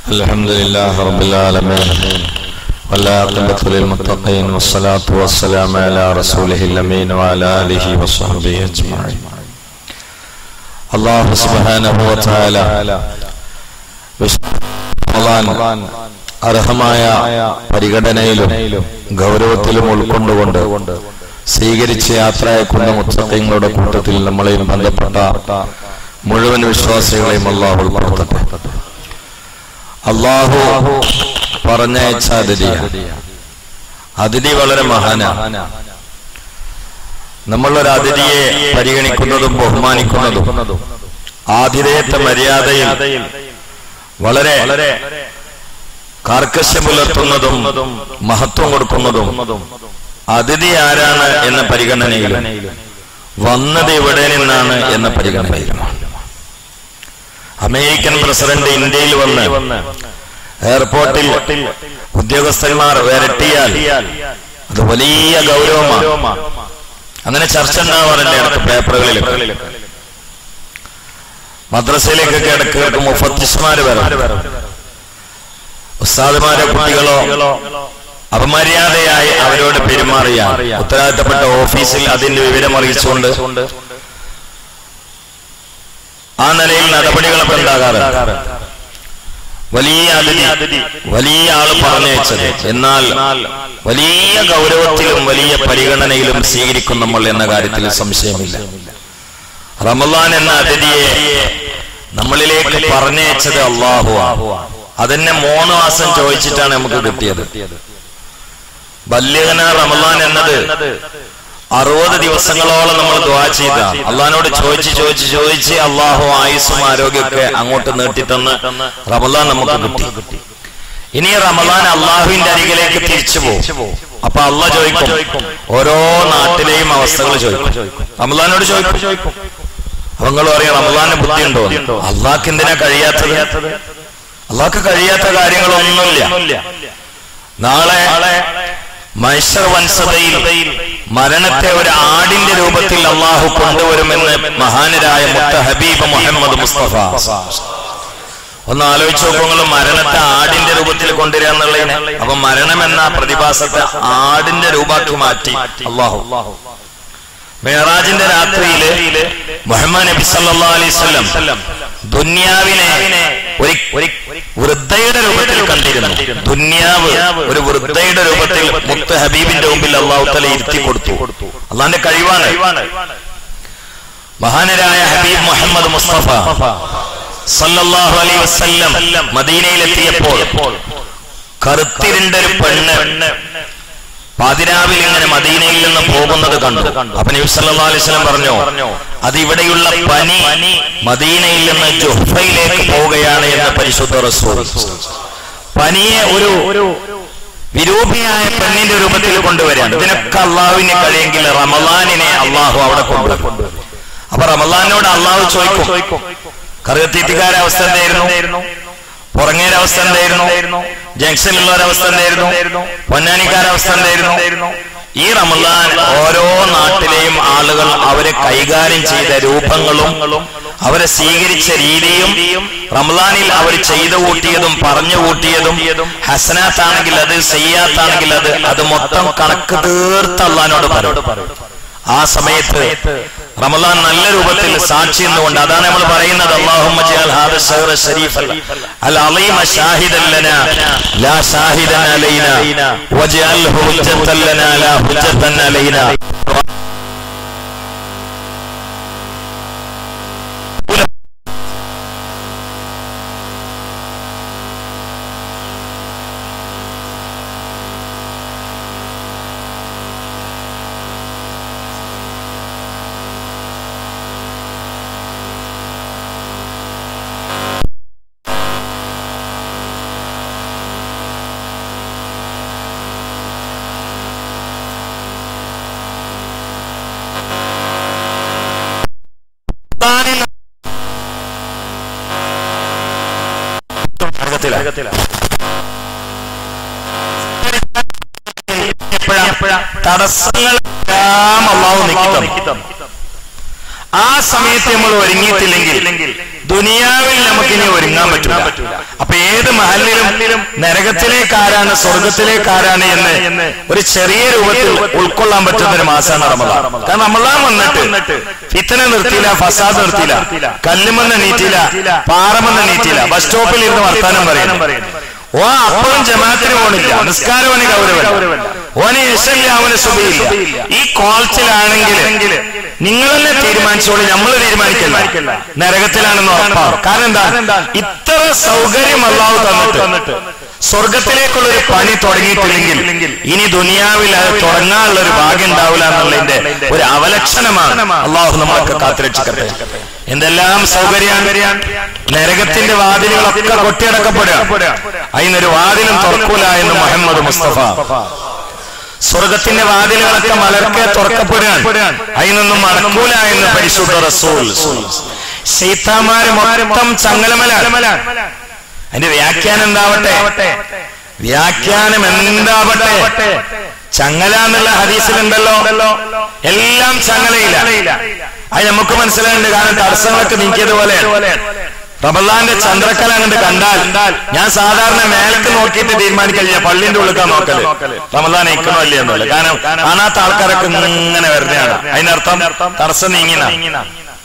الحمد لله رب العالمين والعاقبة للمتقين والصلاة والسلام على رسوله الأمين وعلى آله وصحبه أجمعين الله سبحانه وتعالى റമദാൻ അർഹമായ പരിഗണനയിലും ഗൗരവത്തിലും ഉൾക്കൊണ്ടുകൊണ്ട് സ്വീകരിച്ച യാത്രയാക്കുന്ന മുത്തങ്ങളുടെ കൂട്ടത്തിൽ നമ്മളെയും ബന്ധപ്പെട്ട മുഴുവൻ വിശ്വാസികളെയും അള്ളാഹു ഉൾപ്പെടുത്തട്ടെ അള്ളാഹു പറഞ്ഞയച്ച അതിഥിയ അതിഥി വളരെ മഹാനാണ് നമ്മളൊരു അതിഥിയെ പരിഗണിക്കുന്നതും ബഹുമാനിക്കുന്നതും ആതിഥേയത്വ മര്യാദയിൽ വളരെ കാർക്കശ്യം പുലർത്തുന്നതും മഹത്വം കൊടുക്കുന്നതും അതിഥി ആരാണ് എന്ന പരിഗണനയിലും വന്നത് എവിടെ നിന്നാണ് എന്ന പരിഗണനയിലുമാണ് അമേരിക്കൻ പ്രസിഡന്റ് ഇന്ത്യയിൽ വന്ന് എയർപോർട്ടിൽ ഉദ്യോഗസ്ഥന്മാർ വരട്ടിയാൽ അത് വലിയ ഗൗരവമാണ് അങ്ങനെ ചർച്ച ഉണ്ടാവാറില്ല ഇടക്ക് പേപ്പറുകളിൽ മദ്രസയിലേക്കൊക്കെ ഇടക്ക് ഇടക്ക് മുഫത്തിസ്മാര് വരാം ഉസ്താദുമാരെ കുട്ടികളോ അപമര്യാദയായി അവരോട് പെരുമാറിയ ഉത്തരവാദിത്തപ്പെട്ട ഓഫീസിൽ അതിന്റെ വിവരം അറിയിച്ചുകൊണ്ട് ആ നിലയിൽ നടപടികളൊക്കെ ഉണ്ടാകാറ് വലിയ അതിഥി വലിയ ആള് പറഞ്ഞയച്ചത് എന്നാൽ വലിയ ഗൗരവത്തിലും വലിയ പരിഗണനയിലും സ്വീകരിക്കും നമ്മൾ എന്ന കാര്യത്തിൽ സംശയമില്ല റമലാൻ എന്ന അതിഥിയെ നമ്മളിലേക്ക് പറഞ്ഞയച്ചത് അള്ളാഹു അതെന്നെ മൂന്ന് മാസം ചോദിച്ചിട്ടാണ് നമുക്ക് കിട്ടിയത് ബല്യകന റമലാൻ എന്നത് അറുപത് ദിവസങ്ങളോളം നമ്മൾ ദ്വാ ചെയ്ത അള്ളഹാനോട് ചോദിച്ച് ചോദിച്ച് ചോദിച്ച് അള്ളാഹു ആയുസ്സും ആരോഗ്യമൊക്കെ അങ്ങോട്ട് നീട്ടിത്തന്ന് റമലാൻ നമുക്ക് കിട്ടി ഇനി റമലാൻ അള്ളാഹുവിന്റെ അരികിലേക്ക് തിരിച്ചു പോകും അപ്പൊ അള്ള ചോദിക്കും ഓരോ നാട്ടിലെയും അവസ്ഥകൾ ചോദിക്കും റമലാനോട് ചോദിക്കും നിങ്ങൾ പറയും റമലാന് ബുദ്ധിയുണ്ടോ അള്ളാഹ്ക്ക് എന്തിനാ കഴിയാത്തത് അള്ളാഹ്ക്ക് കഴിയാത്ത കാര്യങ്ങളൊന്നുമില്ല നാളെ മൈസർ വൻസതയിൽ മരണത്തെ ഒരു ആടിന്റെ രൂപത്തിൽ അള്ളാഹു കൊണ്ടുവരുമെന്ന് മഹാനരായ മുത്ത ഹബീബ് മുഹമ്മദ് മുസ്തഫ ഒന്ന് ആലോചിച്ച് നോക്കുമ്പോൾ മരണത്തെ ആടിന്റെ രൂപത്തിൽ കൊണ്ടുവരിക എന്നുള്ളതിന് അപ്പൊ മരണം എന്ന പ്രതിഭാസത്തെ ആടിന്റെ രൂപാക്കി മാറ്റി അള്ളാഹു മേറാജിന്റെ രാത്രിയില് മുഹമ്മദ് നബി സല്ലാ അലൈവല്ലം ദുന്യാവിനെ ഒരു വൃദ്ധയുടെ രൂപത്തിൽ കണ്ടിരുന്നു ദുന്യാവ് ഒരു വൃദ്ധയുടെ രൂപത്തിൽ മുത്ത് ഹബീബിന്റെ മുമ്പിൽ അള്ളാഹു തല ഇരുത്തി കൊടുത്തു അള്ളാന്റെ കഴിവാണ് മഹാനരായ ഹബീബ് മുഹമ്മദ് മുസ്തഫ സല്ലല്ലാഹു അലൈഹി വസല്ലം മദീനയിലെത്തിയപ്പോൾ കറുത്തിരുണ്ട ഒരു പെണ്ണ് പാതിരാവിൽ ഇങ്ങനെ മദീനയിൽ നിന്ന് പോകുന്നത് കണ്ടു അപ്പൊ നബി സല്ലല്ലാഹു അലൈഹി വസല്ലം പറഞ്ഞു അത് ഇവിടെയുള്ള പനി മദീനയിൽ നിന്ന് ജുഹ്ഫയിലേക്ക് പോവുകയാണ് എന്ന് പരിശുദ്ധ റസൂൽ പനിയെ ഒരു ഒരു വിരൂപിയായ പെണ്ണിന്റെ രൂപത്തിൽ കൊണ്ടുവരാൻ ഇതിനൊക്കെ അള്ളാഹുവിന് കഴിയെങ്കിൽ റമലാനിനെ അള്ളാഹു അവിടെ കൊണ്ടുവരും അപ്പൊ റമലാനോട് അള്ളാഹു ചോദിക്കും കറുകത്തീറ്റുകാരെ അവസ്ഥ എന്തായിരുന്നു പുറങ്ങേര അവസ്ഥ എന്തായിരുന്നു ജംഗ്ഷനിലുള്ള ഒരവസ്ഥ എന്തായിരുന്നു പൊന്നാനിക്കാര അവസ്ഥ എന്തായിരുന്നു ഈ റമലാൻ ഓരോ നാട്ടിലെയും ആളുകൾ അവരെ കൈകാര്യം ചെയ്ത രൂപങ്ങളും അവരെ സ്വീകരിച്ച രീതിയും റമലാനിൽ അവർ ചെയ്തു കൂട്ടിയതും പറഞ്ഞു കൂട്ടിയതും ഹസനാത്താണെങ്കിൽ അത് ചെയ്യാത്താണെങ്കിൽ അത് അത് മൊത്തം കണക്ക് തീർത്ത് അള്ളഹാനോട് പറയും ആ സമയത്ത് റമലാൻ നല്ല രൂപത്തിൽ സാക്ഷി എന്നുകൊണ്ട് അതാണ് നമ്മൾ പറയുന്നത് അല്ലാഹുമ്മ ജഅൽ ഹാദ ശഹ്റ ശരീഫൽ അൽ അളീമ ഷാഹിദൻ ലനാ ലാ ഷാഹിദൻ അലൈനാ വജഅൽഹു ഹുജ്ജത്തൻ ലനാ ലാ ഹുജ്ജത്തൻ അലൈനാ തടസ്സങ്ങളെല്ലാം അള്ളാഹു നീക്കി ആ സമയത്ത് നമ്മൾ ഒരുങ്ങിയിട്ടില്ലെങ്കിൽ ദുനിയാവിൽ നമുക്കിനി ഒരുങ്ങാൻ പറ്റില്ല അപ്പൊ ഏത് മഹലിലും നരകത്തിലേക്കാരാണ് സ്വർഗത്തിലേക്കാരാണ് എന്ന് ഒരു ചെറിയ രൂപത്തിൽ ഉൾക്കൊള്ളാൻ പറ്റുന്ന ഒരു മാസമാണ് റമദാൻ കാരണം റമദാൻ വന്നിട്ട് ഫിത്തന നിർത്തിയില്ല ഫസാദ് നിർത്തിയില്ല കല്ലുമെന്ന് നീറ്റില്ല പാറമെന്ന് നീറ്റില്ല ബസ് സ്റ്റോപ്പിൽ ഇരുന്ന് വർത്താനം പറയുന്നു ഓ അപ്പോഴും ജമാഅത്തിന് പോണില്ല നിസ്കാരവന് ഗൗരവല്ല ഓന് ഇഷല്ല അവന് സുഖയില്ല ഈ കോൾച്ചിലാണെങ്കിൽ നിങ്ങൾ തന്നെ തീരുമാനിച്ചോളൂ നമ്മൾ തീരുമാനിക്കില്ല നരകത്തിലാണെന്ന് ഉറപ്പാണ് കാരണം എന്താ ഇത്ര സൗകര്യം അള്ളാഹു തന്നിട്ട് സ്വർഗത്തിലേക്കുള്ള ഒരു പണി തുടങ്ങിയിട്ടില്ലെങ്കിൽ ഇനി ദുനിയാവിൽ അത് തുടങ്ങാനുള്ള ഒരു ഭാഗ്യം ഉണ്ടാവില്ല എന്നുള്ളതിന്റെ ഒരു അവലക്ഷണമാണ് അള്ളാഹു നമ്മളൊക്കെ കാത്തുരക്ഷിക്കട്ടെ എന്തെല്ലാം സൗകര്യാണ് നരകത്തിന്റെ വാതിലുകളൊക്കെ കൊട്ടിയടക്കപ്പെടുക അതിനൊരു വാതിലും തുറക്കൂല എന്ന് മുഹമ്മദ് മുസ്തഫ സ്വർഗത്തിന്റെ വാതിലുകളൊക്കെ മലർക്കെ തുറക്കപ്പെടുകയാണ് അതിനൊന്നും മടക്കൂല എന്ന് പരിശുദ്ധ റസൂൽ ശൈത്താമാര് മൊത്തം ചങ്ങലമല അതിന്റെ വ്യാഖ്യാനം എന്താവട്ടെ വ്യാഖ്യാനം എന്താവട്ടെ ചങ്ങല എന്നുള്ള ഹദീസിലുണ്ടല്ലോ എല്ലാം ചങ്ങലയില്ല അത് നമുക്ക് മനസ്സിലായിട്ടുണ്ട് കാരണം തടസ്സങ്ങളൊക്കെ നീക്കിയതുപോലെ റബല്ലാന്റെ ചന്ദ്രക്കല അങ്ങോട്ട് കണ്ടാൽ ഞാൻ സാധാരണ മേലേക്ക് നോക്കിയിട്ട് തീരുമാനിക്കില്ല പള്ളിന്റെ ഉള്ളിക്കാൻ നോക്കല് റമദാൻ ഇക്കണോ അല്ലേ എന്നല്ല കാരണം കാണാത്ത ആൾക്കാരൊക്കെ ഇങ്ങനെ വരുന്നതാണ് അതിനർത്ഥം തടസ്സം നീങ്ങിന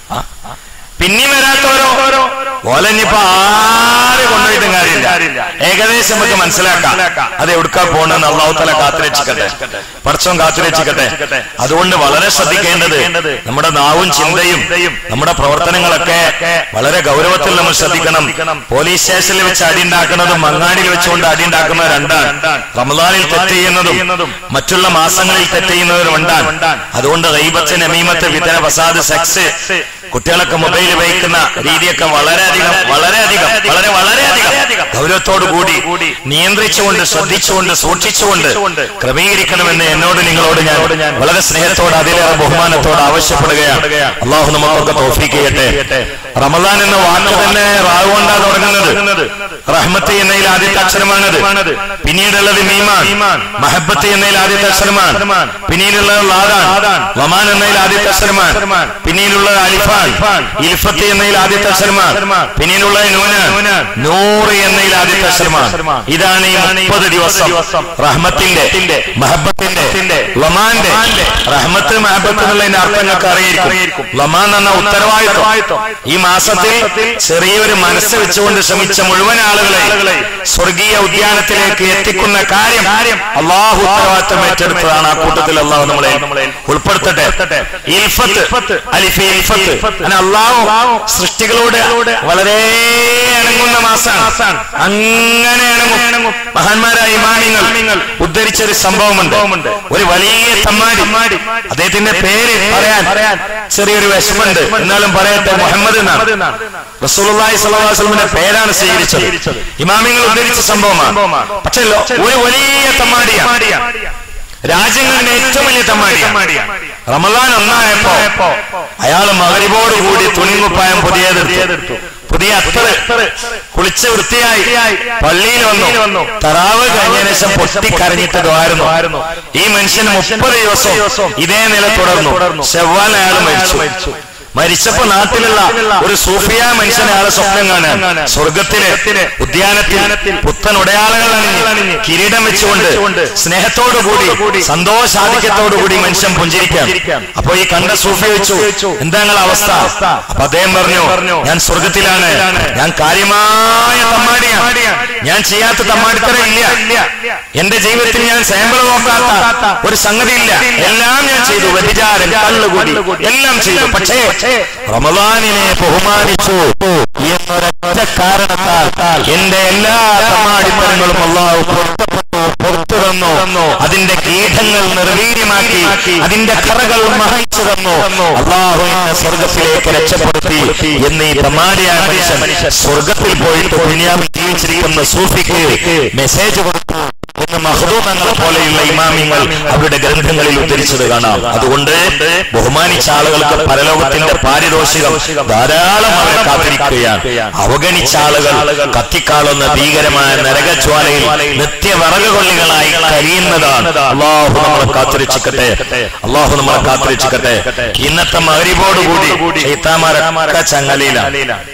പിന്നെയും വരാത്തവരോ ഓലഞ്ഞിപ്പോ ആര് കൊണ്ടുപോയിട്ടും കാര്യമില്ല ഏകദേശം നമുക്ക് മനസ്സിലാക്കാം അത് എവിടുക്കാ പോണെന്ന് അള്ളാഹുത്തല കാത്തുരക്ഷിക്കട്ടെ പടച്ചോൻ കാത്തുരക്ഷിക്കട്ടെ അതുകൊണ്ട് വളരെ ശ്രദ്ധിക്കേണ്ടത് നമ്മുടെ നാവും ചിന്തയും നമ്മുടെ പ്രവർത്തനങ്ങളൊക്കെ വളരെ ഗൗരവത്തിൽ നമ്മൾ ശ്രദ്ധിക്കണം പോലീസ് സ്റ്റേഷനിൽ വെച്ച് അടി ഉണ്ടാക്കുന്നതും മങ്ങാടിയിൽ വെച്ചുകൊണ്ട് അടി ഉണ്ടാക്കുന്നത് രണ്ടാണ് റമദാനിൽ തെറ്റ് ചെയ്യുന്നതും മറ്റുള്ള മാസങ്ങളിൽ തെറ്റ് ചെയ്യുന്നവരും ഉണ്ടാണ് അതുകൊണ്ട് റൈബത്ത് നമീമത്ത് വിതന ഫസാദ് സെക്സ് കുട്ടികളൊക്കെ മൊബൈൽ ഉപയോഗിക്കുന്ന രീതിയൊക്കെ വളരെയധികം വളരെയധികം വളരെ വളരെയധികം ഗൗരവത്തോടു കൂടി നിയന്ത്രിച്ചുകൊണ്ട് ശ്രദ്ധിച്ചുകൊണ്ട് സൂക്ഷിച്ചുകൊണ്ട് ക്രമീകരിക്കണമെന്ന് എന്നോട് നിങ്ങളോട് ഞാൻ വളരെ സ്നേഹത്തോട് അതിലേറെ ബഹുമാനത്തോട് ആവശ്യപ്പെടുകയാണ് അള്ളാഹു നമുക്കൊക്കെ തോഫീക്ക് ചെയ്യട്ടെ റമദാൻ എന്ന വാക്ക് തന്നെ റാവ് കൊണ്ടാ തുടങ്ങുന്നത് റഹ്മത്ത് എന്നതിൽ ആദ്യത്തെ അക്ഷരമാണത് പിന്നീടുള്ളത് മീമാൻ മഹബത്ത് എന്നതിൽ ആദ്യത്തെ അക്ഷരമാണ് പിന്നീടുള്ളത് ലാദാൻ വമാൻ എന്നതിൽ ആദ്യത്തെ അക്ഷരമാണ് പിന്നീടുള്ളത് അലിഫാൻ ഇൽഫത്ത് എന്നതിൽ ആദ്യത്തെ അക്ഷരമാണ് പിന്നീടുള്ളത് നൂനാൻ നൂറ് എന്നതിൽ ആദ്യത്തെ അക്ഷരമാണ് ഇതാണ് ഈ മുപ്പത് ദിവസം റഹ്മത്തിന്റെ മഹബത്തിന്റെ ലമാന്റെ റഹ്മത്ത് മഹബത്ത് എന്നുള്ളതിന്റെ അർത്ഥങ്ങൾക്ക് അറിയായിരിക്കും ലമാൻ എന്ന ഉത്തരവാദിത്വം ഈ മാസത്തിൽ ചെറിയൊരു മനസ്സ് വെച്ചുകൊണ്ട് ശ്രമിച്ച മുഴുവൻ ആളുകളെ സ്വർഗീയ ഉദ്യാനത്തിലേക്ക് എത്തിക്കുന്ന കാര്യം അള്ളാഹു ഉത്തരവാദിത്വം ഏറ്റെടുത്തതാണ് ആ കൂട്ടത്തിൽ അള്ളാഹു നമ്മളെ ഉൾപ്പെടുത്തട്ടെ ഇൽഫത്ത് അലിഫി ഇൽഫത്ത് അങ്ങനെ അള്ളാഹു സൃഷ്ടികളോട് വളരെ ഇണങ്ങുന്ന മാസമാണ് അങ്ങനെ ഇണങ്ങും മഹാന്മാരായ ഇമാമിങ്ങൾ ഉദ്ധരിച്ച ഒരു സംഭവമുണ്ട് ഒരു വലിയ തമ്മാടി അദ്ദേഹത്തിന്റെ പേര് പറയാൻ ചെറിയൊരു വിഷമുണ്ട് എന്നാലും പറയട്ടെ മുഹമ്മദ് എന്നാണ് റസൂലുള്ളാഹി സ്വല്ലല്ലാഹു അലൈഹി വസല്ലമയുടെ പേരാണ് സ്വീകരിച്ചത് ഇമാമിങ്ങൾ ഉദ്ധരിച്ച സംഭവമാണ് പക്ഷേ ലോ- ഒരു വലിയ തമ്മാടിയാണ് രാജ്യങ്ങളുടെ ഏറ്റവും വലിയ തമ്മാടിയാണ് റമദാൻ ഒന്നായപ്പോ അയാൾ മകരിബോട് കൂടി തുണിങ്കുപ്പായം പുതിയതെടുത്തു പുതിയ അത്തറ് കുളിച്ച് വൃത്തിയായി പള്ളിയിൽ വന്നു തറാവ് കഴിഞ്ഞതിന് ശേഷം പൊട്ടിക്കരഞ്ഞിട്ട് ദ്വാരുന്നു ഈ മനുഷ്യൻ മുപ്പത് ദിവസം ഇതേ നില തുടർന്നു ചെവ്വാൽ അയാൾ മരിച്ചു മരിച്ചപ്പോ നാട്ടിലുള്ള ഒരു സൂഫിയ മനുഷ്യനെ അയാളെ സ്വപ്നം കാണാൻ സ്വർഗത്തിലെ ഉദ്യാനത്തിൽ പുത്തൻ ഉടയാളകൾ അണിഞ്ഞ് കിരീടം വെച്ചുകൊണ്ട് സ്നേഹത്തോടു കൂടി സന്തോഷാധിക്യത്തോടു കൂടി മനുഷ്യൻ പുഞ്ചിരിക്കാം അപ്പൊ ഈ കണ്ട സൂഫി വെച്ചു എന്താ നിങ്ങളെ അവസ്ഥ അപ്പൊ അദ്ദേഹം പറഞ്ഞു ഞാൻ സ്വർഗത്തിലാണ് ഞാൻ കാര്യമായ തമ്മാടിയാണ് ഞാൻ ചെയ്യാത്ത തമ്മാടിത്തരം ഇല്ല എന്റെ ജീവിതത്തിൽ ഞാൻ സാമ്പിൾ നോക്കാത്ത ഒരു സംഗതിയില്ല എല്ലാം ഞാൻ ചെയ്തു വ്യഭിചാരം കള്ളുകൂടി എല്ലാം ചെയ്തു പക്ഷേ റമദാനിനെ ബഹുമാനിച്ചു എന്നൊരൊറ്റ കാരണത്താൽ എന്റെ എല്ലാ തമ്മാടിത്തരങ്ങളും അള്ളാഹു പൊരുത്തപ്പെട്ടു പുറത്തു തന്നു അതിന്റെ കീഠങ്ങൾ നിർവീര്യമാക്കി അതിന്റെ കറകൾ മഹിച്ചു തന്നു അള്ളാഹു എന്നെ സ്വർഗത്തിലേക്ക് രക്ഷപ്പെടുത്തി എന്ന് ഈ പ്രമാരിയായ മനുഷ്യൻ സ്വർഗത്തിൽ പോയിട്ട് ദുനിയാവിൽ ജീവിച്ചിരിക്കുന്ന സൂഫിക്ക് മെസ്സേജ് കൊടുത്തു എന്ന് മഹദൂമങ്ങളെ പോലെയുള്ള ഇമാമിങ്ങൾ അവരുടെ ഗ്രന്ഥങ്ങളിൽ ഉദ്ധരിച്ചത് കാണാം അതുകൊണ്ട് ബഹുമാനിച്ച ആളുകൾക്ക് പരലോകത്തിന്റെ പാരിതോഷികം ധാരാളം അവരെ കാത്തിരിക്കുകയാണ് അവഗണിച്ച ആളുകൾ കത്തിക്കാളുന്ന ഭീകരമായ നരകജ്വാലയിൽ നിത്യവിറകുകൊള്ളികളായി കഴിയുന്നതാണ് അള്ളാഹു നമ്മളെ കാത്തിരക്ഷിക്കട്ടെ അള്ളാഹു നമ്മളെ കാത്തിരക്ഷിക്കട്ടെ ഇന്നത്തെ മകരിബോടുകൂടി ചൈത്താമാരൊക്കെ ചങ്ങലയിലാണ്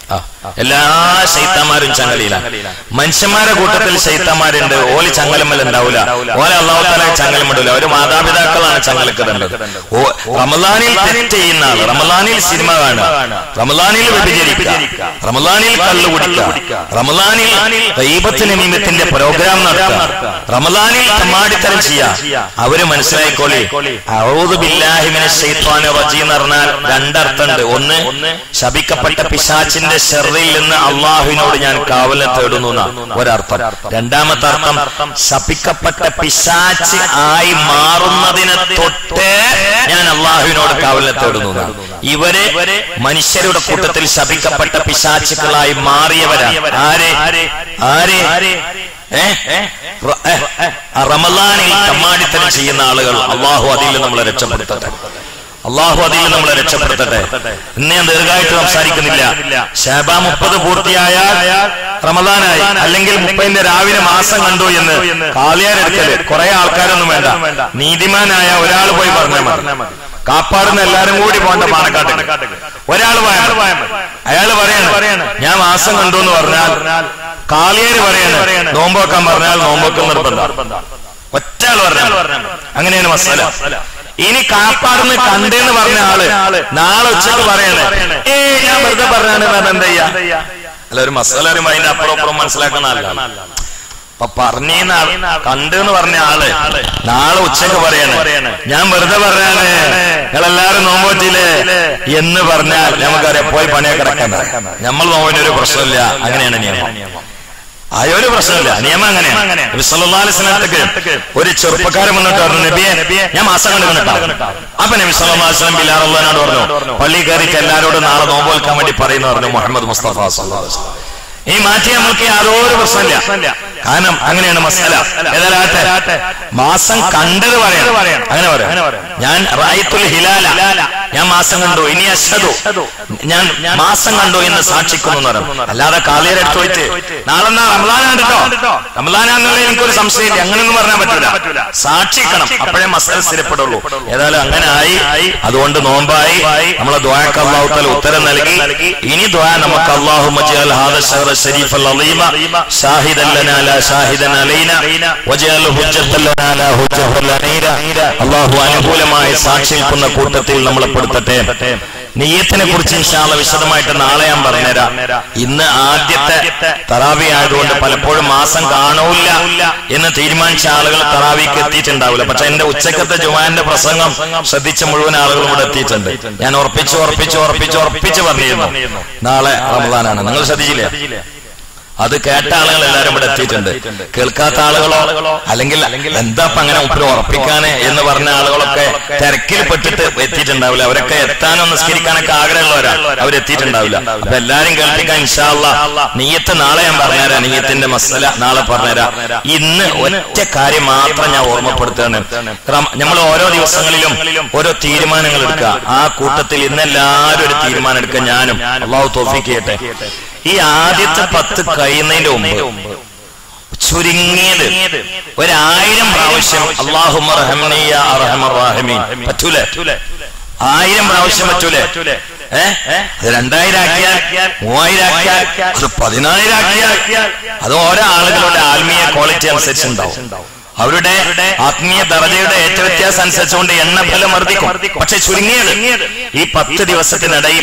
ആ, എല്ലാ ശൈത്താന്മാരും ചങ്ങലയിലാണ് മനുഷ്യന്മാരെ കൂട്ടത്തിൽ ശൈത്താന്മാരുണ്ട് ഓല് ചങ്ങലമ്മൽ ഉണ്ടാവില്ല ഓലെ അള്ളാഹുത്താല ചങ്ങലമിടില്ല ഒരു മാതാപിതാക്കളാണ് ചങ്ങലക്കിടേണ്ടത് ഓ റമദാനിൽ തെറ്റ് ചെയ്യുന്ന ആള് റമദാനിൽ സിനിമ കാണുക റമദാനിൽ വ്യഭിചരിക്കുക റമദാനിൽ കള്ളു കുടിക്കുക റമദാനിൽ ദൈവത്തിന് നിമിത്തിന്റെ പ്രോഗ്രാം നടത്തുക റമദാനിൽ തമ്മാടിത്തരം ചെയ്യുക അവര് മനസ്സിലായിക്കോളി ഔദു ബില്ലാഹിമിനെ ശൈത്വാന റജീം എന്ന് പറഞ്ഞാൽ രണ്ടർത്ഥമുണ്ട് ഒന്ന് ശപിക്കപ്പെട്ട പിശാച്ചിന്റെ ഷെറിൽ നിന്ന് അള്ളാഹുവിനോട് ഞാൻ കാവലെ തേടുന്നു എന്നാ ഒരർത്ഥം രണ്ടാമത്തെ അർത്ഥം ശപിക്കപ്പെട്ട പിശാച്ച് ആയി മാറുന്നതിനെ തൊട്ട് ഞാൻ അള്ളാഹുവിനോട് കാവലെ തേടുന്നു എന്നാ. ഇവര് മനുഷ്യരുടെ കൂട്ടത്തിൽ ശപിക്കപ്പെട്ട പിശാച്ചുക്കളായി മാറിയവരാ ആരെ ആരെ ഏ? റ- ഏ? ആ റമദാനിൽ തമ്മാടിത്തരം ചെയ്യുന്ന ആളുകൾ അള്ളാഹു അതിൽ നമ്മളെ രക്ഷപ്പെടുത്തട്ടെ അള്ളാഹു അതിൽ നമ്മളെ രക്ഷപ്പെടുത്തട്ടെ ഇന്ന് ഞാൻ ദീർഘമായിട്ട് സംസാരിക്കുന്നില്ല ഷാബ മുപ്പത് പൂർത്തിയായാൽ റമദാനായി അല്ലെങ്കിൽ മുപ്പതിന്റെ രാവിലെ മാസം കണ്ടു എന്ന് കാളിയാരെടുക്കല് കുറെ ആൾക്കാരൊന്നും വേണ്ട നീതിമാനായ ഒരാൾ പോയി പറഞ്ഞാൽ മതി കാപ്പാടുന്ന എല്ലാരും കൂടി പോകണ്ട പാണക്കാട്ട് ഒരാൾ പോയാൽ അയാൾ പറയാണ് ഞാൻ മാസം കണ്ടു എന്ന് പറഞ്ഞാൽ കാളിയേര് പറയാണ് നോമ്പോക്കാൻ പറഞ്ഞാൽ നോമ്പോക്കം നിർബന്ധം ഒറ്റ ആൾ പറഞ്ഞാൽ അങ്ങനെയാണ് മസാല ഇനി കാപ്പാടുന്ന് കണ്ടെന്ന് പറഞ്ഞ ആള് നാളെ ഉച്ചക്ക് പറയണേ ഏ ഞാൻ വെറുതെ പറഞ്ഞാണ് പറഞ്ഞ എന്താ ചെയ്യാ അല്ല ഒരു മസാല അറിയുമ്പോ അതിന്റെ അപ്പുറം അപ്പുറം മനസ്സിലാക്കുന്ന ആളാണ് അപ്പൊ പറഞ്ഞീന്ന ആൾ കണ്ടെന്ന് പറഞ്ഞ ആള് നാളെ ഉച്ചക്ക് പറയണേ ഞാൻ വെറുതെ പറഞ്ഞാണ് നിങ്ങളെല്ലാരും നോമ്പോറ്റില്ലേ എന്ന് പറഞ്ഞാൽ നമുക്കറിയാം പോയി പണിയൊക്കെ കിടക്കാൻ നമ്മൾ നോമ്പിന് ഒരു പ്രശ്നമില്ല അങ്ങനെയാണ് നിയമം ആയൊരു പ്രശ്നമില്ല നിയമം അങ്ങനെയാണ് നബി സല്ലല്ലാഹു അലൈഹി വസല്ലമക്ക് ഒരു ചെറുപ്പക്കാരൻ വന്നിട്ട് പറഞ്ഞു നബിയെ ഞാൻ മാസം കണ്ടു കണ്ടിട്ടാ അപ്പൊ നബി സല്ലല്ലാഹു അലൈഹി വസല്ലം ബിലാൽ അള്ളഹാനോട് പറഞ്ഞു പള്ളി കയറിയിട്ട് എല്ലാവരോടും നാളെ നോമ്പ് വെക്കാൻ വേണ്ടി പറയുന്നു പറഞ്ഞു മുഹമ്മദ് മുസ്തഫ സല്ലല്ലാഹു അലൈഹി വസല്ലം ഈ മാറ്റി നമുക്ക് യാതൊരു പ്രശ്നമില്ല കാരണം അങ്ങനെയാണ് മസാല ഏതായാലാട്ടെ മാസം കണ്ടത് പറയണം അങ്ങനെ പറയാം ഞാൻ റായിത്തുൽ ഹിലാല ഞാൻ മാസം കണ്ടു ഇനി അശദു ഞാൻ മാസം കണ്ടു എന്ന് സാക്ഷിക്കുന്നു എന്ന് പറയും അല്ലാതെ കാളിയരെടുത്ത് വെച്ച് നാളെ റമലാനാണ് കേട്ടോ റമലാനാന്നുള്ളത് എനിക്കൊരു സംശയമില്ല അങ്ങനെയൊന്നും പറഞ്ഞാൽ പറ്റൂല സാക്ഷിക്കണം അപ്പോഴേ മസാല സ്ഥിരപ്പെടുള്ളൂ ഏതായാലും അങ്ങനെ ആയി അതുകൊണ്ട് നോമ്പായി നമ്മളെ ദ്വായക്ക് അള്ളാഹുത്തല ഉത്തരം നൽകി ഇനി ദ്വായ നമുക്ക് അള്ളാഹു മജിയൽ ഹാദ ഷഹർ الشريف العظيم شاهدا لنا لا شاهدا علينا وجعل حجة لنا لا حجة علينا അള്ളാഹു അനുകൂലമായി സാക്ഷി നിൽക്കുന്ന കൂട്ടത്തിൽ നമ്മളെ പെടുത്തട്ടെ നെയ്യത്തിനെ കുറിച്ച് ഇൻഷാള്ള വിശദമായിട്ട് നാളെ ഞാൻ പറഞ്ഞുതരാം ഇന്ന് ആദ്യത്തെ തറാവി ആയതുകൊണ്ട് പലപ്പോഴും മാസം കാണൂല എന്ന് തീരുമാനിച്ച ആളുകൾ തറാവിക്ക് എത്തിയിട്ടുണ്ടാവില്ല പക്ഷെ എന്റെ ഉച്ചക്കത്തെ ജുമാന്റെ പ്രസംഗം ശ്രദ്ധിച്ച മുഴുവൻ ആളുകളും ഇവിടെ എത്തിയിട്ടുണ്ട് ഞാൻ ഉറപ്പിച്ച് ഉറപ്പിച്ച് ഉറപ്പിച്ച് ഉറപ്പിച്ച് പറഞ്ഞിരുന്നു നാളെ റമദാനാണ് നിങ്ങൾ ശ്രദ്ധിച്ചില്ലേ അത് കേട്ട ആളുകൾ എല്ലാവരും ഇവിടെ എത്തിയിട്ടുണ്ട് കേൾക്കാത്ത ആളുകളോ അല്ലെങ്കിൽ എന്താ ഇപ്പൊ അങ്ങനെ ഉപ്പിൽ ഉറപ്പിക്കാന് എന്ന് പറഞ്ഞ ആളുകളൊക്കെ തിരക്കിൽ പെട്ടിട്ട് എത്തിയിട്ടുണ്ടാവില്ല അവരൊക്കെ എത്താനോ നിസ്കരിക്കാനൊക്കെ ആഗ്രഹമുള്ളവരാ അവരെത്തിയിട്ടുണ്ടാവില്ല അപ്പൊ എല്ലാരും കേൾപ്പിക്കാൻ ഇൻഷാല്ല നീയത്ത് നാളെ ഞാൻ പറഞ്ഞുതരാം നീയത്തിന്റെ മസല നാളെ പറഞ്ഞുതരാം ഇന്ന് ഒറ്റ കാര്യം മാത്രം ഞാൻ ഓർമ്മപ്പെടുത്തുകയാണ് നമ്മൾ ഓരോ ദിവസങ്ങളിലും ഓരോ തീരുമാനങ്ങൾ എടുക്കുക ആ കൂട്ടത്തിൽ ഇന്ന് എല്ലാവരും ഒരു തീരുമാനം എടുക്കുക ഞാനും അള്ളാഹു തോഫിക്ക് ചെയ്യട്ടെ ഈ ആദ്യത്തെ പത്ത് കഴിയുന്നതിന്റെ മുമ്പ് ചുരുങ്ങിയത് ഒരായിരം പ്രാവശ്യം അള്ളാഹുമീൻ പറ്റൂലേ ആയിരം പ്രാവശ്യം പറ്റൂലേ ഏ അത് രണ്ടായിരം ആക്കിയാൽ മൂവായിരം ആക്കിയാൽ അത് പതിനായിരം ആക്കിയാൽ അത് ഓരോ ആളുകളുടെ ആത്മീയ ക്വാളിറ്റി അനുസരിച്ച് ഉണ്ടാവും അവരുടെ ആത്മീയ ദർജയുടെ ഏറ്റവ്യത്യാസം അനുസരിച്ചുകൊണ്ട് എണ്ണഫലം വർദ്ധിക്കും പക്ഷെ ചുരുങ്ങിയത് ഈ പത്ത് ദിവസത്തിനിടയിൽ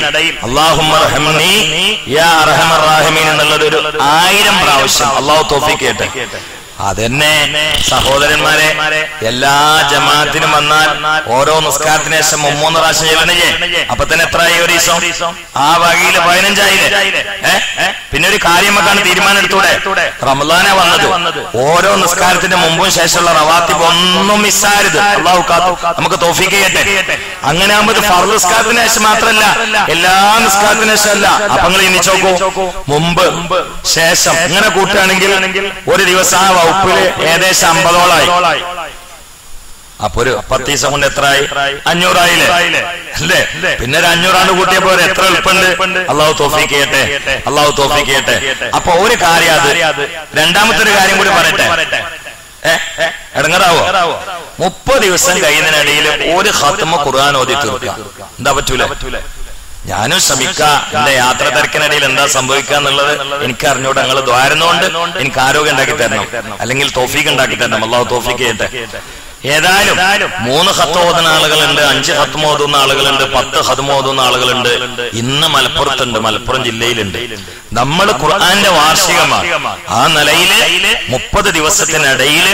അള്ളാഹുമീൻ എന്നുള്ളത് ഒരു ആയിരം പ്രാവശ്യം അള്ളാഹു തോഫിക്കേട്ടെ അതെന്നെ സഹോദരന്മാരെ എല്ലാ ജമാഅത്തിനും വന്നാൽ ഓരോ നിസ്കാരത്തിന് ശേഷം മൂന്ന് പ്രാവശ്യം ചെല്ലണില്ലേ അപ്പൊ തന്നെ എത്രയായി ഒരു ദിവസം ആ വകയില് പതിനഞ്ചായില്ലേ ഏ പിന്നെ ഒരു കാര്യം വെക്കാണ് തീരുമാനം എടുത്തൂടെ റമദാന വന്നത് ഓരോ നിസ്കാരത്തിന്റെ മുമ്പും ശേഷമുള്ള റവാത്തിബ് ഒന്നും മിസ്സാരുത് അള്ളാഹു കാത്തു നമുക്ക് തോഫിക്ക് ചെയ്യട്ടെ അങ്ങനെ ആകുമ്പോൾ ഇത് ഫർ നിസ്കാരത്തിന് ശേഷം മാത്രമല്ല എല്ലാ നിസ്കാരത്തിന് ശേഷം അല്ല അപ്പൊ നിങ്ങൾ ഇനി ചോക്കൂ മുമ്പ് ശേഷം ഇങ്ങനെ കൂട്ടുകയാണെങ്കിൽ ഒരു ദിവസം ആ വകുപ്പില് ഏകദേശം അമ്പതോളായി അപ്പൊ ഒരു പത്ത് ദിവസം കൊണ്ട് എത്രയായി അഞ്ഞൂറായില്ലേ അല്ലേ പിന്നെ ഒരു അഞ്ഞൂറാണ്ട് കൂട്ടിയപ്പോ ഒരു എത്ര എളുപ്പമുണ്ട് അള്ളാഹു തോഫിക്ക് ചെയ്യട്ടെ അള്ളാഹു തോഫിക്ക് ചെയ്യട്ടെ അപ്പൊ ഒരു കാര്യം അത് രണ്ടാമത്തെ ഒരു കാര്യം കൂടി പറയട്ടെ ഇടങ്ങറാവോ മുപ്പത് ദിവസം കഴിയുന്നതിനിടയിൽ ഒരു ഹത്തുമ ഖുർആൻ ഓതി തീർക്കുക എന്താ പറ്റൂല ഞാനും ശ്രമിക്കാം എന്റെ യാത്ര തിരക്കിനിടയിൽ എന്താ സംഭവിക്കുക എന്നുള്ളത് എനിക്ക് അറിഞ്ഞൂടെ നിങ്ങൾ ദ്വാരുന്നോണ്ട് എനിക്ക് ആരോഗ്യം ഉണ്ടാക്കി തരണം അല്ലെങ്കിൽ തോഫീക്ക് ഉണ്ടാക്കി തരണം അള്ളാഹു തോഫീക്ക് ചെയ്യട്ടെ ഏതായാലും മൂന്ന് ഹത്ത് ഓതുന്ന ആളുകളുണ്ട് അഞ്ച് ഹത്ത് ഓതുന്ന ആളുകളുണ്ട് പത്ത് ഹത്ത് ഓതുന്ന ആളുകളുണ്ട് ഇന്ന് മലപ്പുറത്തുണ്ട് മലപ്പുറം ജില്ലയിലുണ്ട് നമ്മൾ ഖുർആന്റെ വാർഷികമാണ് ആ നിലയില് മുപ്പത് ദിവസത്തിനിടയിൽ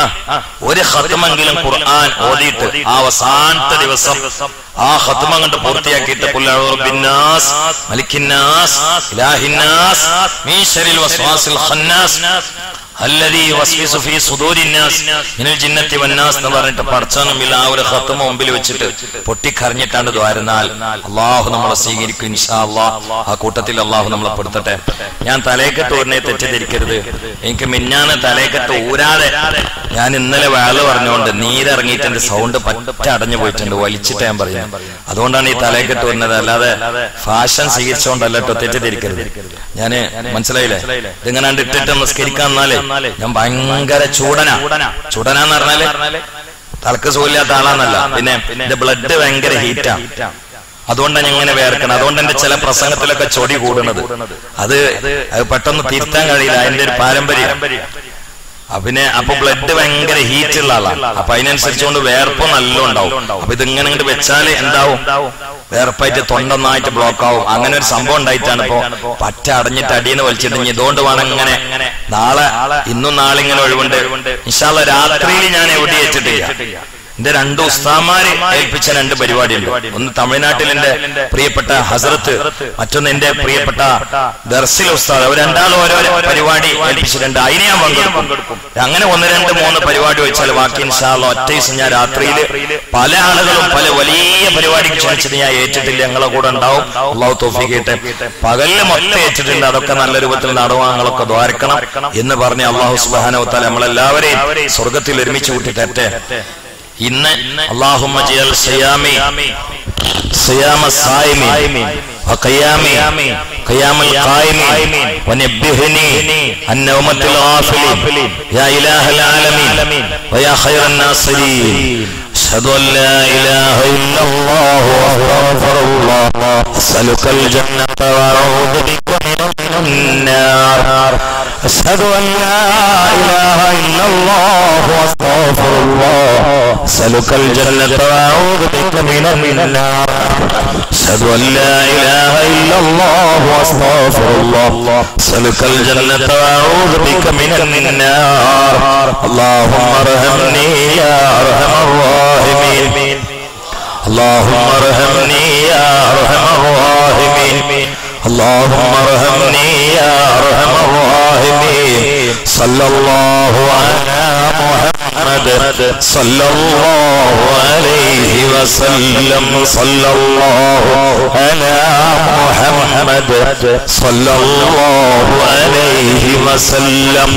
ഒരു ഹത്തുമെങ്കിലും ഖുർആൻ ഓതിയിട്ട് ആ അവസാനത്തെ ദിവസം ആ ഹത്തുമ കണ്ട് പൂർത്തിയാക്കിയിട്ട് ബിന്നാസ് മലിക്കിന്നാസ് ഇലാഹിന്നാസ് മീൻ ശരിൽ വസ്വാസിൽ ഖന്നാസ് അല്ലദീ വസ്വിസു ഫീ സുദൂരിന്നാസ് മിനൽ ജിന്നത്തി വന്നാസ് എന്ന് പറഞ്ഞിട്ട് പടച്ചോനുമില്ല ആ ഒരു ഹത്തുമ മുമ്പിൽ വെച്ചിട്ട് പൊട്ടിക്കരഞ്ഞിട്ടാണ് ദ്വാരുന്നാൽ അള്ളാഹു നമ്മളെ സ്വീകരിക്കും ഇൻഷാ അള്ളാഹ് ആ കൂട്ടത്തിൽ അള്ളാഹു നമ്മളെ പെടുത്തട്ടെ ഞാൻ തലയെക്കെട്ട് ഊരിനെ തെറ്റിദ്ധരിക്കരുത് എനിക്ക് മിന്നാന്ന് തലയെക്കെട്ട് ഊരാതെ ഞാൻ ഇന്നലെ വേള പറഞ്ഞുകൊണ്ട് നീരിറങ്ങിയിട്ട് എന്റെ സൗണ്ട് പറ്റ അടഞ്ഞു പോയിട്ടുണ്ട് വലിച്ചിട്ട് ഞാൻ പറയുന്നത് അതുകൊണ്ടാണ് ഈ തലയെക്കെട്ട് ഊരുന്നത് അല്ലാതെ ഫാഷൻ സ്വീകരിച്ചുകൊണ്ടല്ല കേട്ടോ തെറ്റിദ്ധരിക്കരുത് ഞാന് മനസ്സിലായില്ലേ ഇതിങ്ങനെ ഇട്ടിട്ട് നിസ്കരിക്കാൻ എന്നാലേ ഞാൻ ഭയങ്കര ചൂടനാ ചൂടനാന്ന് പറഞ്ഞാല് തലക്ക് സുഖമില്ലാത്ത ആളാന്നല്ല പിന്നെ എന്റെ ബ്ലഡ് ഭയങ്കര ഹീറ്റാ അതുകൊണ്ടാണ് ഞാൻ ഇങ്ങനെ വേർക്കണം അതുകൊണ്ട് എന്റെ ചില പ്രസംഗത്തിലൊക്കെ ചൊടി കൂടുന്നത് അത് അത് പെട്ടെന്ന് തിരുത്താൻ കഴിയില്ല അതിന്റെ ഒരു പാരമ്പര്യം പിന്നെ അപ്പൊ ബ്ലഡ് ഭയങ്കര ഹീറ്റ് ഉള്ള ആളാണ് അപ്പൊ അതിനനുസരിച്ചുകൊണ്ട് വേർപ്പ് നല്ല ഉണ്ടാവും അപ്പൊ ഇതിങ്ങനെ ഇങ്ങോട്ട് വെച്ചാല് എന്താവും വേർപ്പായിട്ട് തൊണ്ടൊന്നായിട്ട് ബ്ലോക്ക് ആവും അങ്ങനെ ഒരു സംഭവം ഉണ്ടായിട്ടാണ് ഇപ്പൊ പറ്റ അടഞ്ഞിട്ട് അടിയെന്ന് വലിച്ചിട്ട് ഇനി ഇതുകൊണ്ട് വേണം ഇങ്ങനെ നാളെ ഇന്നും നാളെ ഇങ്ങനെ ഒഴിവുണ്ട് ഇൻഷാല്ല രാത്രിയിൽ ഞാൻ എവിടെ വെച്ചിട്ടില്ല എന്റെ രണ്ട് ഉസ്താമാരെ ഏൽപ്പിച്ച രണ്ട് പരിപാടിയുണ്ട് ഒന്ന് തമിഴ്നാട്ടിൽ എന്റെ പ്രിയപ്പെട്ട ഹസരത്ത് മറ്റൊന്ന് എന്റെ പ്രിയപ്പെട്ട ദർസിൽ ഉസ്താദ് അവർ രണ്ടാളും ഓരോ പരിപാടി ഏൽപ്പിച്ചിട്ടുണ്ട് അതിനെ ഞാൻ പങ്കെടുക്കും അങ്ങനെ ഒന്ന് രണ്ട് മൂന്ന് പരിപാടി വെച്ചാൽ ബാക്കി ഇൻഷാല്ല ഒറ്റ ദിവസം ഞാൻ രാത്രിയിൽ പല ആളുകളും പല വലിയ പരിപാടിക്ക് ക്ഷണിച്ചത് ഞാൻ ഏറ്റിട്ടില്ല ഞങ്ങളെ കൂടെ ഉണ്ടാവും അള്ളാഹു തോഫിക്കട്ടെ പകലില് മൊത്തം ഏറ്റിട്ടുണ്ട് അതൊക്കെ നല്ല രൂപത്തിൽ നടവാങ്ങളൊക്കെ ദ്വാരക്കണം എന്ന് പറഞ്ഞ് അള്ളാഹു സുബാനവത്താൽ നമ്മളെല്ലാവരെയും സ്വർഗത്തിൽ ഒരുമിച്ച് കൂട്ടിട്ടെ ഇന്ന് അള്ളാഹുമ്മ ജിയൽ സിയാമി صيام الصائم وقيام قيام القائم ونبهني عن نومة الغافل يا إله العالمين ويا خير الناصرين أشهد أن لا إله إلا الله وأستغفر الله أسألك الجنة وأعوذ بك من النار أشهد أن لا إله إلا الله وأستغفر الله أسألك الجنة وأعوذ بك من النار أشهد أن لا إله إلا الله وأستغفر الله أسألك الجنة وأعوذ بك من النار اللهم ارحمني يا أرحم الراحمين اللهم ارحمني يا أرحم الراحمين اللهم ارحمني يا أرحم الراحمين صلى الله على محمد صلى الله عليه وسلم صلى الله على محمد صلى الله عليه وسلم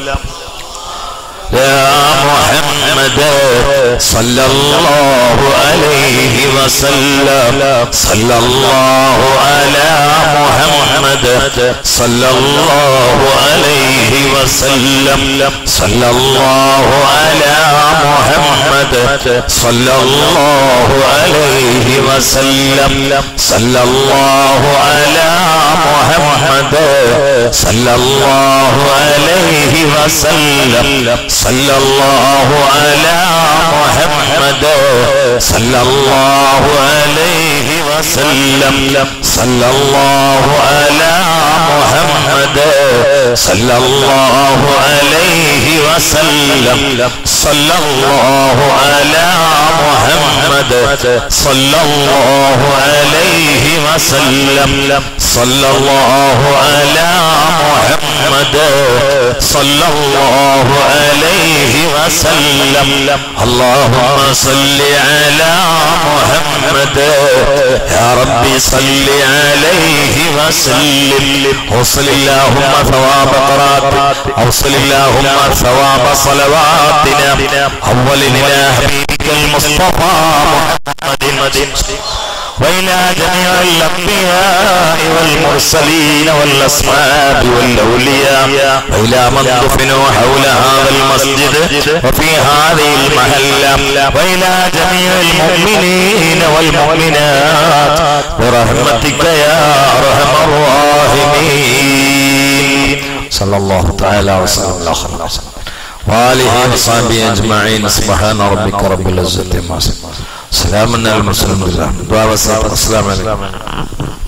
يا محمد صلى الله عليه وسلم صلى الله على محمد صلى الله عليه وسلم صلى الله على محمد صلى الله عليه وسلم صلى الله على محمد صلى الله عليه وسلم صلى الله على محمد صلى الله عليه وسلم صلى الله على محمد صلى الله عليه وسلم صلى الله على محمد صلى الله عليه وسلم صلى الله على محمد صلى الله عليه وسلم اللهم صل على محمد يا ربي صل عليه وسلم وصل اللهم ثواب قرات اوصل اللهم ثواب صلواتنا اول الى حبيبك المصطفى محمد وإلى جميع الأنبياء والمرسلين والأصحاب والأولياء وإلى من دفنوا حول هذا المسجد وفي هذه المحلة وإلى جميع المؤمنين والمؤمنات برحمتك يا أرحم الراحمين صلى الله تعالى وسلم على خير وآله وصحبه أجمعين سبحان ربك رب العزة عما يصفون سلام على المرسلين بالله دعاء والسلام السلام عليكم